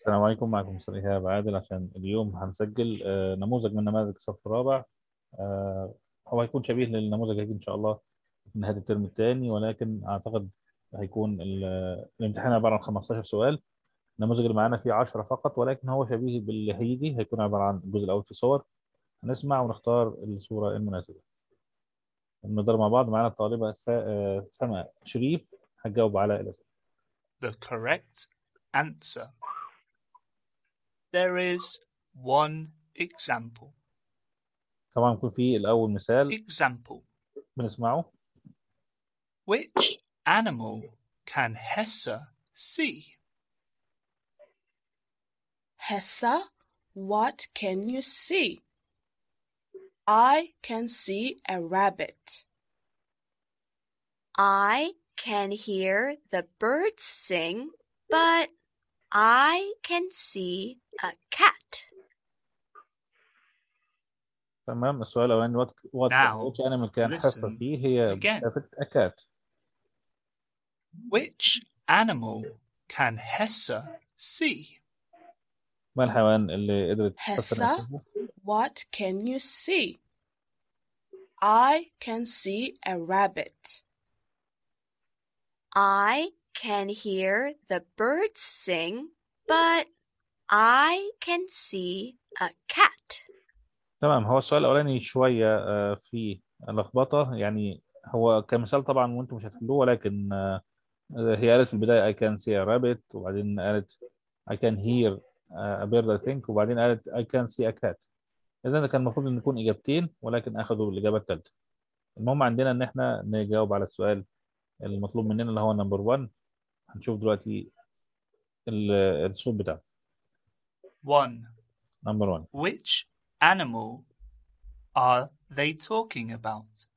السلام عليكم معكم مستر إيهاب عادل عشان اليوم هنسجل آه، نموذج من نماذج الصف الرابع آه، هو هيكون شبيه للنموذج هيجي إن شاء الله في نهاية الترم الثاني ولكن أعتقد هيكون ال- الامتحان عبارة عن 15 سؤال النموذج اللي معانا فيه 10 فقط ولكن هو شبيه باللي هيجي هيكون عبارة عن الجزء الأول في صور هنسمع ونختار الصورة المناسبة نقدر مع بعض معانا الطالبة سا- آه، سما شريف هتجاوب على الأسئلة the correct answer. There is one example. طبعا يكون في الأول مثال Example. بنسمعه Which animal can Hessa see? Hessa, what can you see? I can see a rabbit. I can hear the birds sing, but I can see a cat. تمام السؤال الأولاني what what Now, which animal كان حصة listen فيه هي again. مسافة a cat Which animal can Hessa see? ما الحيوان اللي قدرت تفسر حصة؟ نفسه؟ What can you see? I can see a rabbit. I can hear the birds sing, but I can see a cat. تمام هو السؤال الأولاني شوية آه، فيه لخبطة يعني هو كمثال طبعا وانتم مش هتحلوه ولكن آه، آه، هي قالت في البداية I can see a rabbit وبعدين قالت I can hear آه، a bird I think وبعدين قالت I can see a cat إذا كان المفروض إن يكون إجابتين ولكن أخذوا الإجابة الثالثة المهم عندنا إن إحنا نجاوب على السؤال المطلوب مننا اللي هو نمبر 1 هنشوف دلوقتي ال- الصوت بتاعه One. نمبر 1 Which animal are they talking about?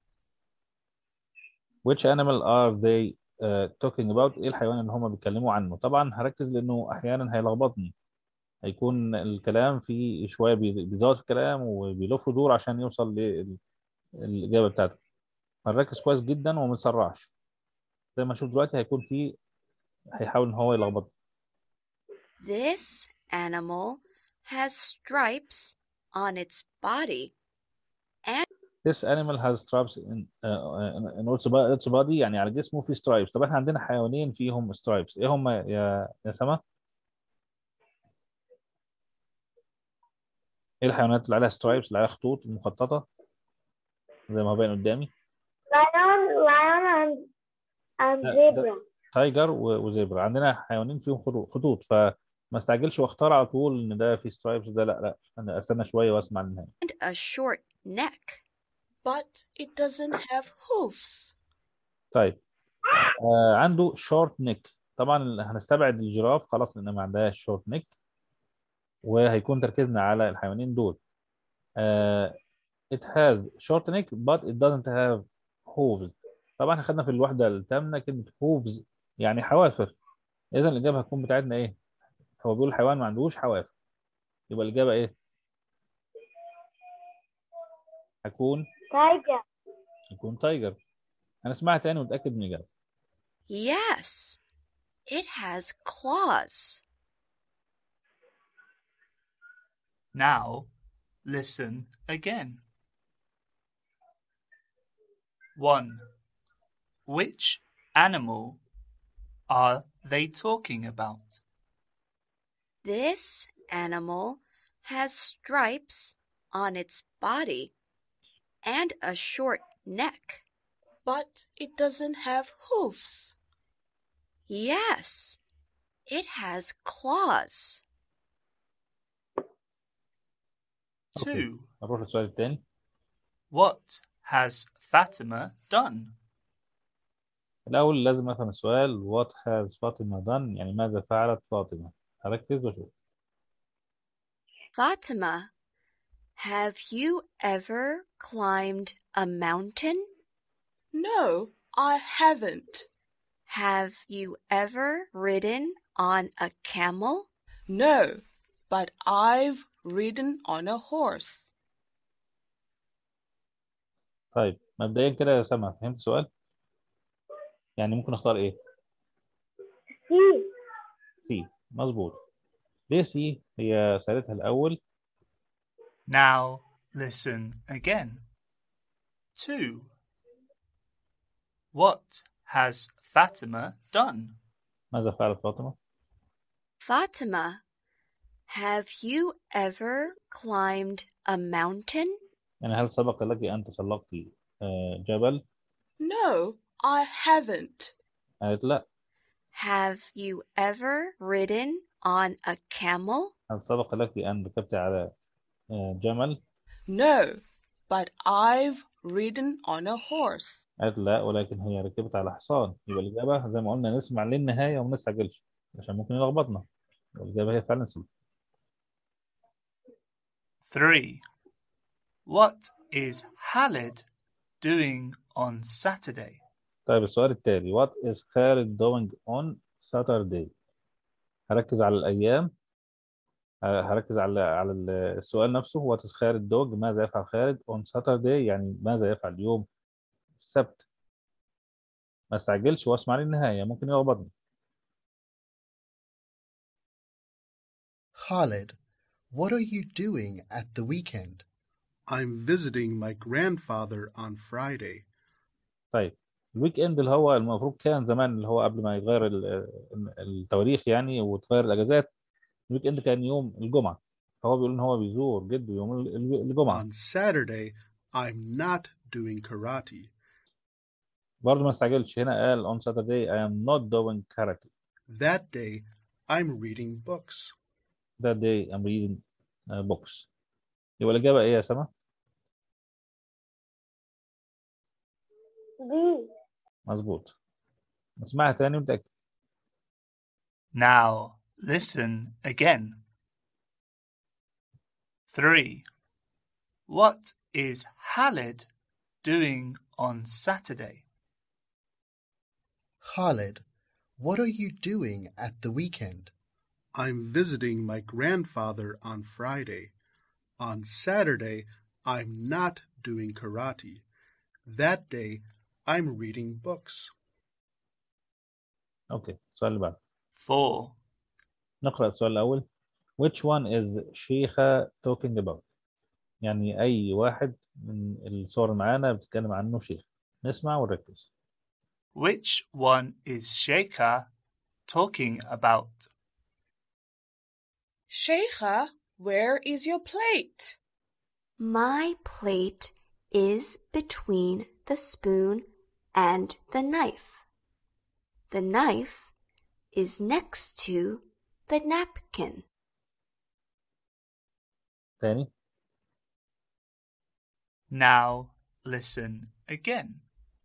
which animal are they uh, talking about ايه الحيوان اللي هم بيتكلموا عنه طبعا هركز لانه احيانا هيلخبطني هيكون الكلام فيه شويه بي- بيزود في الكلام وبيلف ويدور عشان يوصل للاجابه بتاعته هنركز كويس جدا وما نسرعش زي ما نشوف دلوقتي هيكون فيه هيحاول ان هو يلخبط This animal has stripes on its body. this animal has stripes in, uh, in, in its bo- its body يعني على جسمه في stripes طب احنا عندنا حيوانين فيهم stripes ايه هم يا يا سما ايه الحيوانات اللي عليها stripes اللي عليها خطوط مخططة زي ما هو باين قدامي lion, lion and and لا، ده- zebra. تايجر و- وزيبرا عندنا حيوانين فيهم خطو- خطوط فما استعجلش واختار على طول ان ده في سترايبس ده لا لا انا استنى شويه واسمع النهايه and a short neck. But it doesn't have hoofs. طيب آه عنده شورت نيك طبعا هنستبعد الجراف خلاص لان ما عندهاش شورت نيك وهيكون تركيزنا على الحيوانين دول آه it has short neck but it doesn't have hooves طبعا احنا خدنا في الوحده الثامنه كلمه hooves يعني حوافر اذا الاجابه هتكون بتاعتنا ايه هو بيقول الحيوان ما عندهوش حوافر يبقى الاجابه ايه هتكون Tiger. هتكون تايجر هنسمعها تاني ونتاكد من الاجابه Yes, it has claws. Now, listen again. 1. Which animal are they talking about? This animal has stripes on its body and a short neck. But it doesn't have hoofs. Yes, it has claws. 2. نروح للسؤال الثاني What has Fatima done? الاول لازم افهم السؤال what has فاطمه done يعني ماذا فعلت فاطمه هركز واشوف Fatima, have you ever climbed a mountain? No, I haven't. Have you ever ridden on a camel? No, but I've ridden on a horse. طيب مبدئيا كده يا سما فهمت السؤال يعني ممكن اختار ايه Sea. سي مظبوط ليسي هي سألتها الأول Now listen again. 2. What has Fatima done? ماذا فعلت فاطمة؟ Fatima, have you ever climbed a mountain? يعني هل سبق لك أن تسلقت آه، جبل؟ No, I haven't. قالت لا Have you ever ridden on a camel? هل سبق لك أن ركبت على آه، جمل؟ No, but I've ridden on a horse. قالت لا ولكن هي ركبت على حصان يبقى الإجابة زي ما قلنا نسمع للنهاية وما نستعجلش عشان ممكن يلخبطنا والإجابة هي فعلا سي 3. What is Khalid doing on Saturday? طيب السؤال التالي What is Khalid doing on Saturday؟ هركز على الأيام ه- هركز على على ال- السؤال نفسه What is Khalid doing؟ ماذا يفعل خالد on Saturday؟ يعني ماذا يفعل يوم السبت ما استعجلش واسمع للنهاية ممكن يلخبطني Khalid, what are you doing at the weekend? I'm visiting my grandfather on Friday. طيب الويك اند اللي هو المفروض كان زمان اللي هو قبل ما يتغير ال- التواريخ يعني وتغير الاجازات الويك اند كان يوم الجمعه فهو بيقول ان هو بيزور جده يوم ال- ال- الجمعه On Saturday, I'm not doing karate. برضه ما استعجلش هنا قال on Saturday I am not doing karate That day, I'm reading books. that day I'm reading uh, books يبقى الإجابة إيه يا سما؟ B. مظبوط اسمعها تاني متأكد Now listen again. 3. What is Khalid doing on Saturday? Khalid, what are you doing at the weekend? I'm visiting my grandfather on Friday. On Saturday, I'm not doing karate. That day, I'm reading books. أوكي السؤال اللي بعده 4. نقرأ السؤال الأول Which one is شيخة talking about؟ يعني أي واحد من الصور اللي معانا بتتكلم عنه شيخ نسمع ونركز Which one is Sheikha talking about? Sheikha, where is your plate? My plate is between the spoon and the knife. The knife is next to the napkin. تاني Now listen again.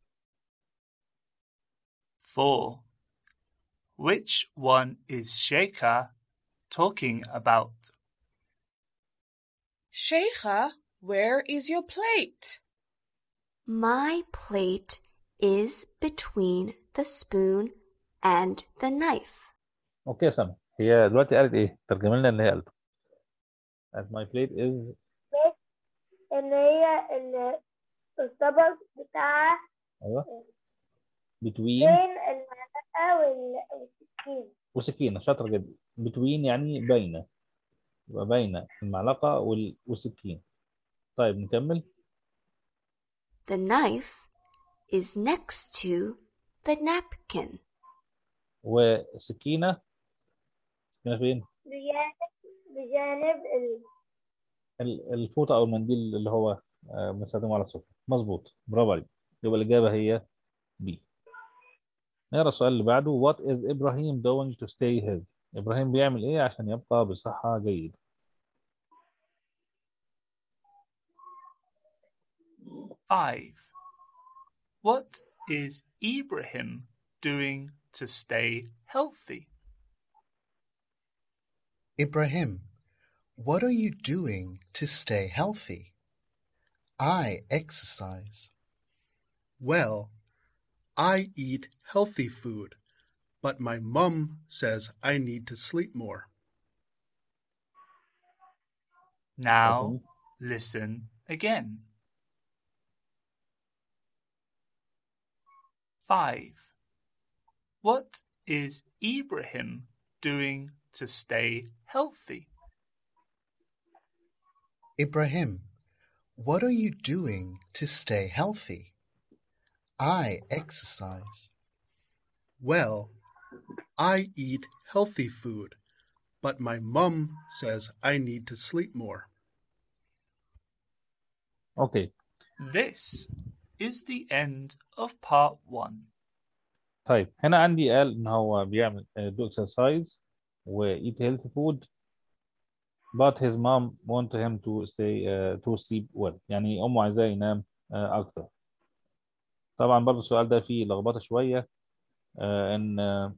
4. Which one is Sheikha talking about? Sheikha, where is your plate? My plate is between the spoon and the knife. أوكي يا سما هي دلوقتي قالت إيه؟ ترجم لنا اللي هي قالته As my plate is إن هي إن الطبق بتاعها أيوه between بين المعلقة وال- والسكين وسكينة شاطر جدا between يعني بين يبقى بين المعلقة وال- والسكين طيب نكمل The knife is next to the napkin. والسكينة السكينة فين؟ بجانب بجانب ال... ال- الفوطة أو المنديل اللي هو آه، بنستخدمه على السفرة مظبوط برافو عليك يبقى الإجابة هي B نقرا السؤال اللي بعده What is إبراهيم doing to stay healthy؟ إبراهيم بيعمل إيه عشان يبقى بصحة جيدة؟ 5. What is Ibrahim doing to stay healthy? Ibrahim, what are you doing to stay healthy? I exercise. Well, I eat healthy food, but my mum says I need to sleep more. Now listen again. 5. What is Ibrahim doing to stay healthy? Ibrahim, what are you doing to stay healthy? I exercise. Well, I eat healthy food, but my mum says I need to sleep more. اوكي This is the end of part one. طيب هنا عندي قال ان هو بيعمل دو اكسرسايز و eat healthy food but his mom want him to stay uh, to sleep well يعني امه عايزاه ينام uh, اكتر طبعا برضو السؤال ده فيه لخبطه شويه uh, ان uh,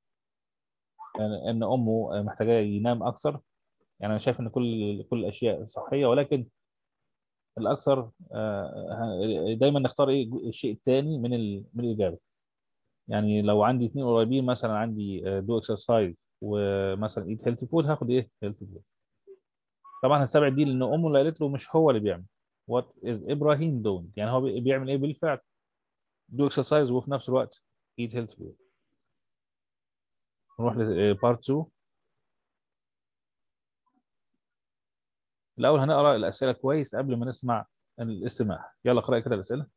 ان امه محتاجاه ينام اكثر يعني انا شايف ان كل كل الاشياء صحيه ولكن الاكثر آه، دايما نختار ايه الشيء الثاني من ال- من الاجابه يعني لو عندي اثنين قريبين مثلا عندي دو اكسرسايز ومثلا ايت هيلثي فود هاخد ايه هيلثي فود طبعا هستبعد دي لان امه اللي قالت له مش هو اللي بيعمل وات از ابراهيم دون يعني هو بي- بيعمل ايه بالفعل دو اكسرسايز وفي نفس الوقت ايت هيلثي فود نروح لبارت 2 الاول هنقرا الاسئله كويس قبل ما نسمع الاستماع يلا اقرا كده الاسئله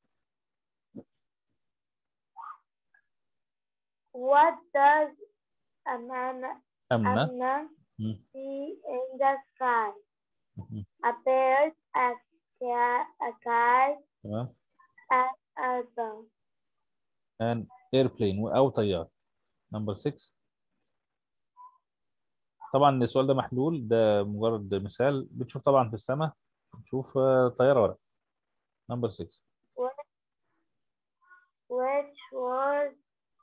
What does Amana, امنه Amna مم. see in the sky? مم. A bird, a cat, a kite, تمام and a dog. an airplane او طيار نمبر 6 طبعا السؤال ده محلول ده مجرد مثال بتشوف طبعا في السماء بتشوف آه، طياره ورق نمبر 6 Which, which was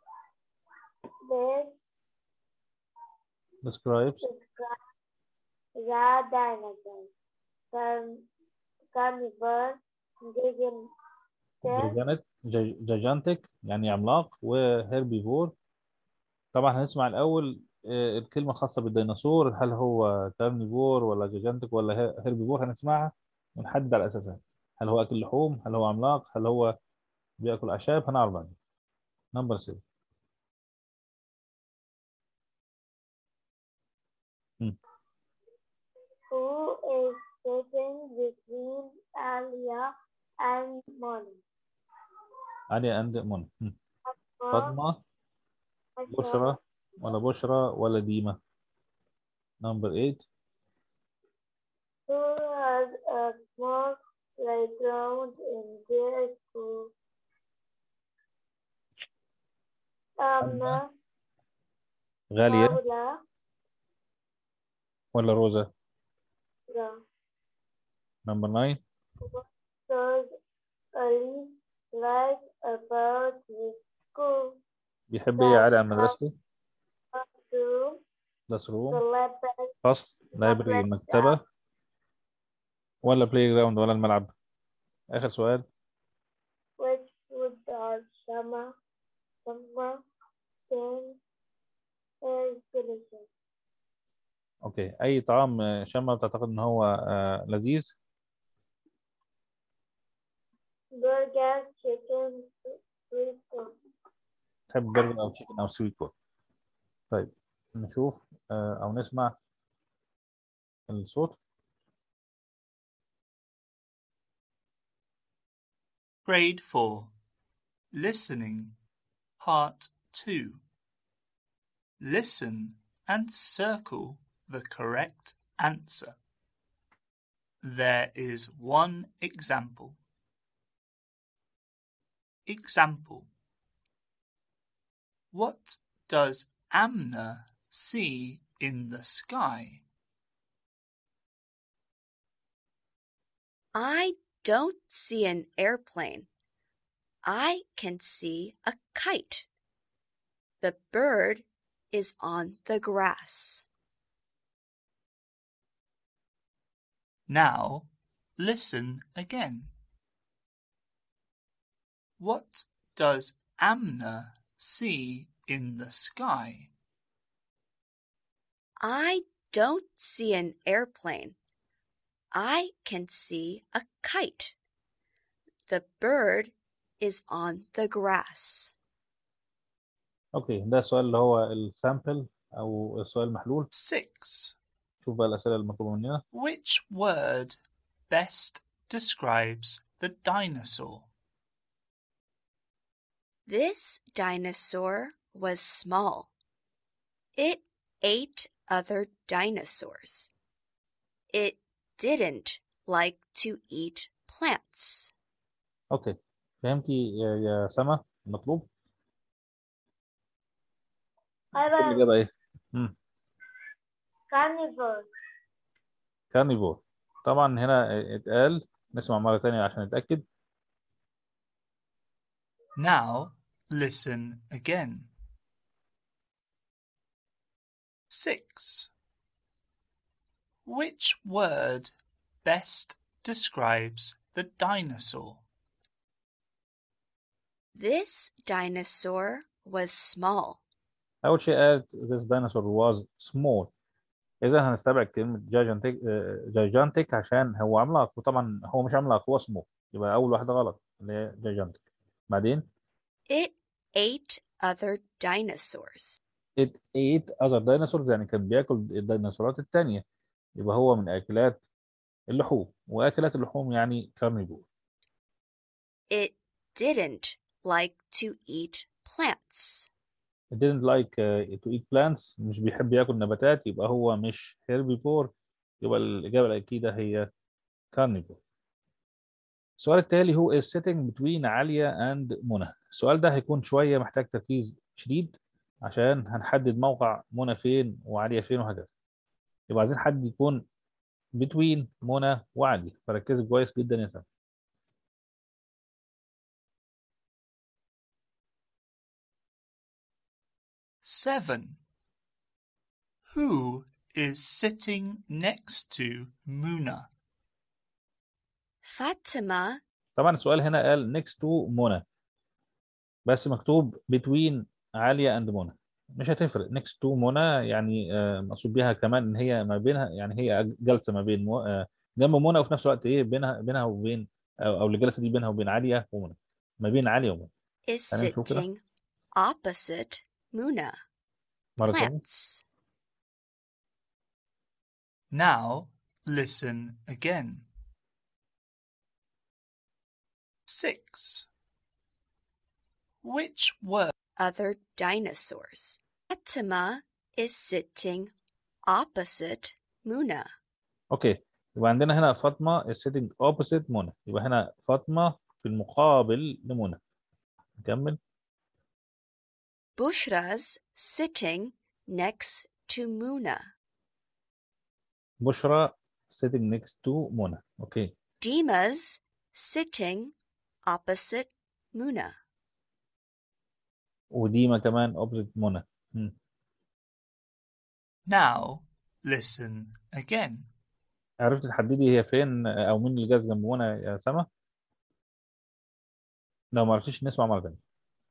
this describes describe the dinosaurs? Carn- Carnivore, gigan- gigantic gigantic يعني عملاق وهيربيفور طبعا هنسمع الاول آه، الكلمه الخاصه بالديناصور هل هو كارنيفور ولا جيجانتك ولا هي- هيربيفور هنسمعها ونحدد على اساسها هل هو اكل لحوم هل هو عملاق هل هو بياكل اعشاب هنعرف بعدين نمبر 6 who is sitting between Alia and Molly. علي اند منى مم. For فاطمه بشرى ولا بشرى ولا ديمه نمبر 8 who has a small playground in their school. Amna, غاليه Paula, ولا روزا the نمبر 9 does Ali like about his school بيحب ايه يا علي عن مدرسته to كلاس روم celebrate فصل لايبرري المكتبة ولا بلاي جراوند ولا الملعب آخر سؤال which food does Shama, Shama think is delicious. أوكي أي طعام آه، شامة تعتقد إن هو آه، لذيذ Burger, chicken, sweet corn. تحب برجر أو تشيكن أو سويت كورن طيب نشوف آه، أو نسمع الصوت Grade 4 Listening Part 2 Listen and circle the correct answer. There is one example. Example What does Amna see in the sky? I don't see an airplane. I can see a kite. The bird is on the grass. Now listen again. What does Amna see in the sky? I don't see an airplane. I can see a kite. The bird is on the grass. أوكي ده السؤال اللي هو السامبل أو السؤال محلول 6. شوف بقى الأسئلة المطلوبة مننا Which word best describes the dinosaur? This dinosaur was small. It ate other dinosaurs. It didn't like to eat plants. أوكي فهمتي يا يا سما المطلوب أيوة الإجابة إيه؟ مم. carnivore كارنيفور طبعا هنا اتقال نسمع مرة تانية عشان نتأكد Now listen again. 6. Which word best describes the dinosaur? This dinosaur was small. أول شيء قال this dinosaur was small إذا هنستبعد كلمة gigantic آه، gigantic عشان هو عملاق وطبعا هو مش عملاق هو small يبقى أول واحدة غلط اللي هي gigantic بعدين It ate other dinosaurs. it ate other dinosaurs يعني كان بياكل الديناصورات التانية يبقى هو من أكلات اللحوم وأكلات اللحوم يعني carnivore It didn't like to eat plants. It didn't like uh, to eat plants مش بيحب ياكل نباتات يبقى هو مش herbivore يبقى الإجابة الأكيدة هي carnivore السؤال التالي هو is sitting between عالية and منى السؤال ده هيكون شوية محتاج تركيز شديد عشان هنحدد موقع منى فين وعالية فين وهكذا يبقى عايزين حد يكون between منى وعالية فركزوا كويس جدا يا سامي 7. Who is sitting next to Muna? Fatima طبعا السؤال هنا قال next to منى بس مكتوب between عالية and منى مش هتفرق next to منى يعني آه، مقصود بيها كمان ان هي ما بينها يعني هي جالسة ما بين مو- آه، جنب منى وفي نفس الوقت ايه بينها بينها وبين او أو اللي جالسة دي بينها وبين عالية ومنى ما بين عالية ومنى is Can I talk to her? sitting opposite Muna. مرة تانية Plants. Now listen again. 6. Which word Other dinosaurs. Fatima is sitting opposite Muna. اوكي يبقى عندنا هنا فاطمة is sitting opposite منى يبقى هنا فاطمة في المقابل لمنى نكمل Bushra's sitting next to Muna. بشرى sitting next to منى اوكي Dima's sitting opposite Muna. وديما كمان opposite منى مم. Now listen again. عرفت تحددي هي فين او مين اللي جالس جنب منى يا سما لو ما عرفتيش نسمع مرة تانية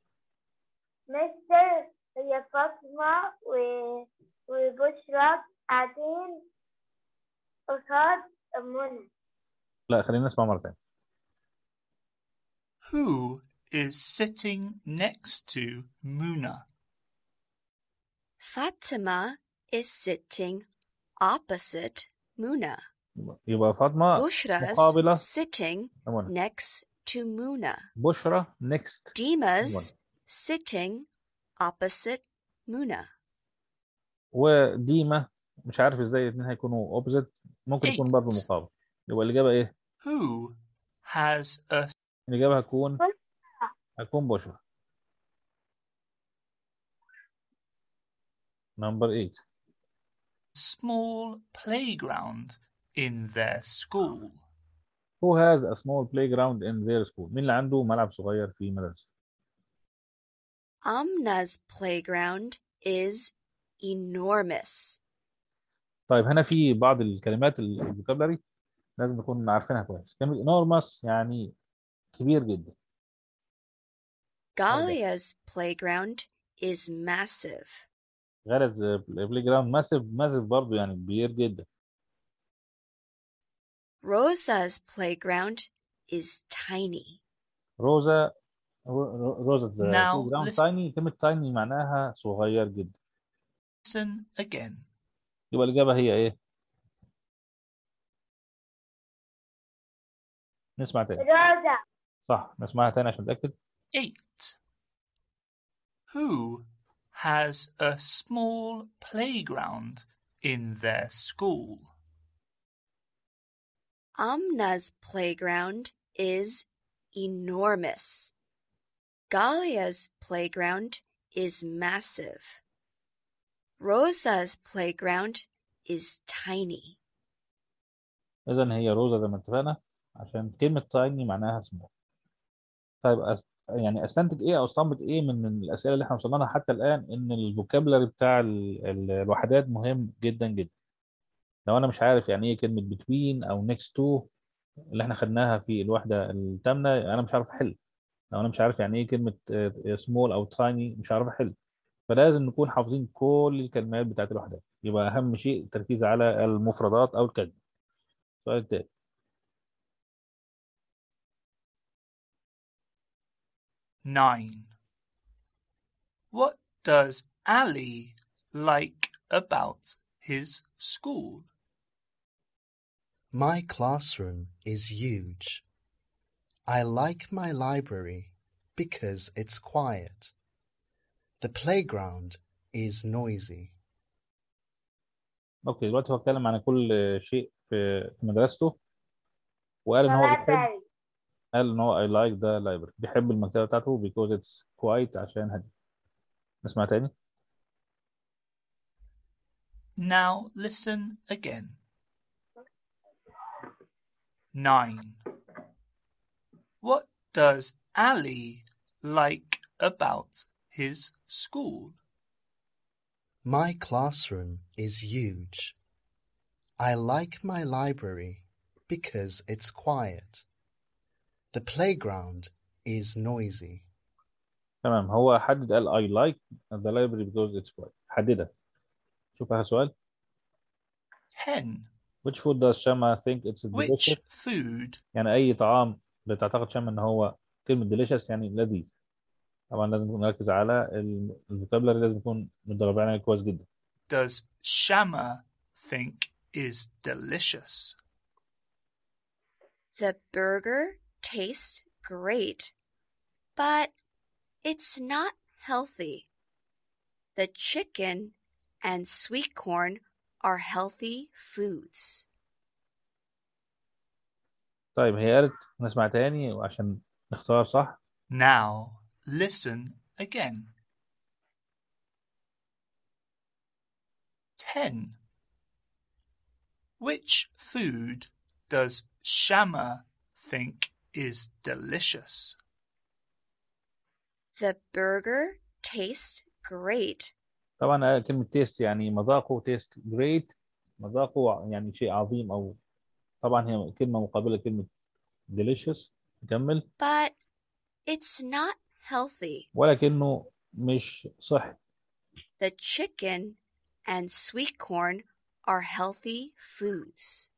مستر هي فاطمة و... وبشرى قاعدين قصاد منى لا خلينا نسمع مرة تانية Who is sitting next to Muna? Fatima is sitting opposite Muna. يبقى فاطمة Bushra's مقابلة sitting لمنى next to Muna. بشرى next Dima's Muna. sitting opposite Muna. وديما مش عارف ازاي الاثنين هيكونوا opposite ممكن يكون برضه Eight. مقابل يبقى الإجابة ايه؟ Who has a الإجابة هتكون هتكون بشرى number 8 small playground in their school? Who has a small playground in their school مين اللي عنده ملعب صغير في مدرسة Amna's playground is enormous. طيب هنا في بعض الكلمات الفوكابلري لازم نكون عارفينها كويس كلمة enormous يعني كبير جدا Galia's playground is massive. غرز بلاي جراوند ماسيف ماسيف برضه يعني كبير جدا Rosa's playground is tiny. روزا رو- روزا Now جراوند listen. تايني كلمة تايني معناها صغير جدا Listen again. يبقى الإجابة هي إيه؟ نسمع تاني روزا صح نسمعها تاني عشان نتأكد 8. Who has a small playground in their school? Amna's playground is enormous. Galia's playground is massive. Rosa's playground is tiny. إذا هي روزا زي ما اتفقنا عشان كلمة تايني معناها سمول طيب أس... يعني استنتج ايه او استنبط ايه من من الاسئله اللي احنا وصلنا لها حتى الان ان الفوكابلري بتاع ال... ال... الوحدات مهم جدا جدا لو انا مش عارف يعني ايه كلمه between او next to اللي احنا خدناها في الوحده الثامنه انا مش عارف احل لو انا مش عارف يعني ايه كلمه small او tiny مش عارف احل فلازم نكون حافظين كل الكلمات بتاعت الوحدات يبقى اهم شيء التركيز على المفردات او الكلمه السؤال التاني 9. What does Ali like about his school? My classroom is huge. I like my library because it's quiet. The playground is noisy. اوكي دلوقتي هو اتكلم عن كل شيء في في مدرسته وقال ان هو بيحب library قال ان هو I like the library بيحب المكتبه بتاعته because it's quiet عشان هادي نسمع تاني Now listen again. 9. What does Ali like about his school? My classroom is huge. I like my library because it's quiet. The playground is noisy. تمام هو حدد قال I like the library because it's quiet حددها شوف اخر سؤال 10. which food does Shama think it's Which delicious food يعني اي طعام بتعتقد شما ان هو كلمه delicious يعني لذيذ طبعا لازم نركز على الفوكابلري لازم نكون متدربين عليه كويس جدا does Shama think is delicious? The burger tastes great, but it's not healthy. The chicken and sweet corn are healthy foods. طيب هي قالت نسمع تاني وعشان نختار صح Now listen again. 10. Which food does Shama think is delicious? The burger tastes great, طبعا كلمه تيست يعني مذاقه تيست جريت مذاقه يعني شيء عظيم او طبعا هي كلمه مقابله لكلمه delicious نكمل but it's not healthy. ولكنه مش صحي The chicken and sweet corn are healthy foods.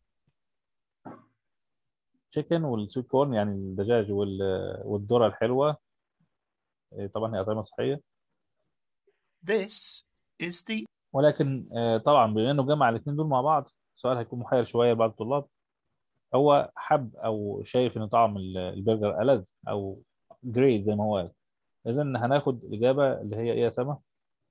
تشيكن والسويت كورن يعني الدجاج وال- والذره الحلوه إيه، طبعا هي اطعمه صحيه This is the ولكن آه، طبعا بما انه جمع الاثنين دول مع بعض السؤال هيكون محير شويه لبعض الطلاب هو حب او شايف ان طعم ال- البرجر ألذ او جريت زي ما هو قال اذا هناخد الاجابه اللي هي ايه يا سما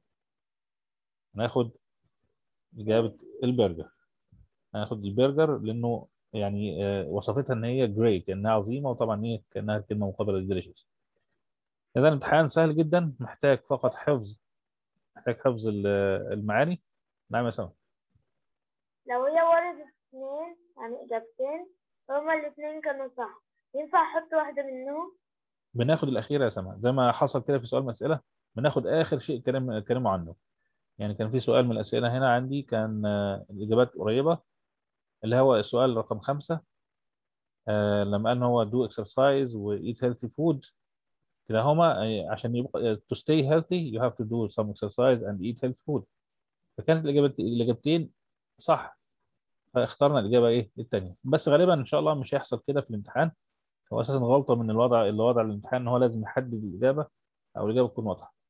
هناخد اجابه البرجر هناخد البرجر لانه يعني آه، وصفتها ان هي جريت انها عظيمه وطبعا ايه كانها كلمه مقابله للديليشيس اذا الامتحان سهل جدا محتاج فقط حفظ محتاج حفظ ال- المعاني نعم يا سما لو هي وردت اتنين يعني إجابتين هما الاتنين كانوا صح ينفع أحط واحدة منهم بناخد الأخيرة يا سما زي ما حصل كده في سؤال من الأسئلة بناخد آخر شيء اتكلم اتكلموا عنه يعني كان في سؤال من الأسئلة هنا عندي كان آه، الإجابات قريبة اللي هو السؤال رقم خمسة آه، لما قال إن هو do exercise و eat healthy food كده هما آه، عشان يبقى to stay healthy you have to do some exercise and eat healthy food فكانت الإجابات الإجابتين صح فاخترنا الإجابة إيه التانية بس غالبا إن شاء الله مش هيحصل كده في الامتحان هو اساسا غلطه من الوضع اللي وضع الامتحان ان هو لازم يحدد الاجابه او الاجابه تكون واضحه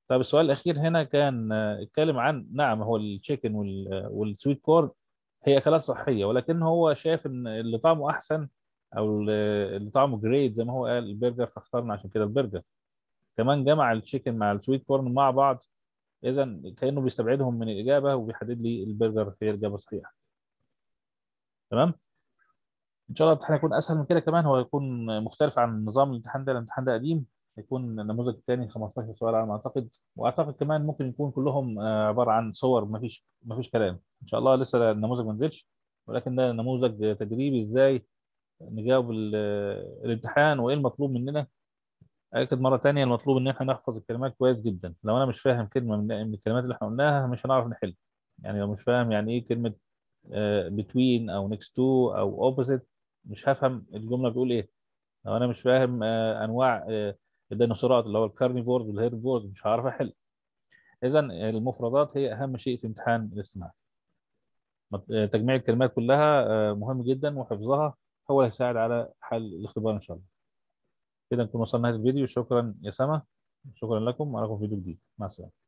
طب السؤال الأخير هنا كان آه، اتكلم عن نعم هو التشيكن والسويت كورن هي أكلات صحية ولكن هو شايف إن اللي طعمه أحسن أو اللي اللي طعمه جريد زي ما هو قال البرجر فاخترنا عشان كده البرجر كمان جمع التشيكن مع السويت كورن مع بعض إذا كأنه بيستبعدهم من الإجابة وبيحدد لي البرجر هي الإجابة الصحيحة تمام ان شاء الله الامتحان يكون اسهل من كده كمان هو يكون مختلف عن نظام الامتحان ده الامتحان ده قديم يكون النموذج الثاني 15 سؤال على ما اعتقد واعتقد كمان ممكن يكون كلهم آه، عباره عن صور ما فيش ما فيش كلام ان شاء الله لسه النموذج ما نزلش ولكن ده نموذج تجريبي ازاي نجاوب ال- الامتحان وايه المطلوب مننا اكد مره تانية المطلوب ان احنا نحفظ الكلمات كويس جدا لو انا مش فاهم كلمه من من الكلمات اللي احنا قلناها مش هنعرف نحل يعني لو مش فاهم يعني ايه كلمه آه، between او next to او opposite مش هفهم الجمله بتقول ايه لو انا مش فاهم آه، انواع آه، الديناصورات اللي هو الكارنيفورز والهيربورز مش هعرف احل اذا المفردات هي اهم شيء في امتحان الاستماع مط- آه، تجميع الكلمات كلها آه، مهم جدا وحفظها هو اللي هيساعد على حل الاختبار ان شاء الله كده نكون وصلنا لنهايه الفيديو شكرا يا سما شكرا لكم وأراكم في فيديو جديد مع السلامه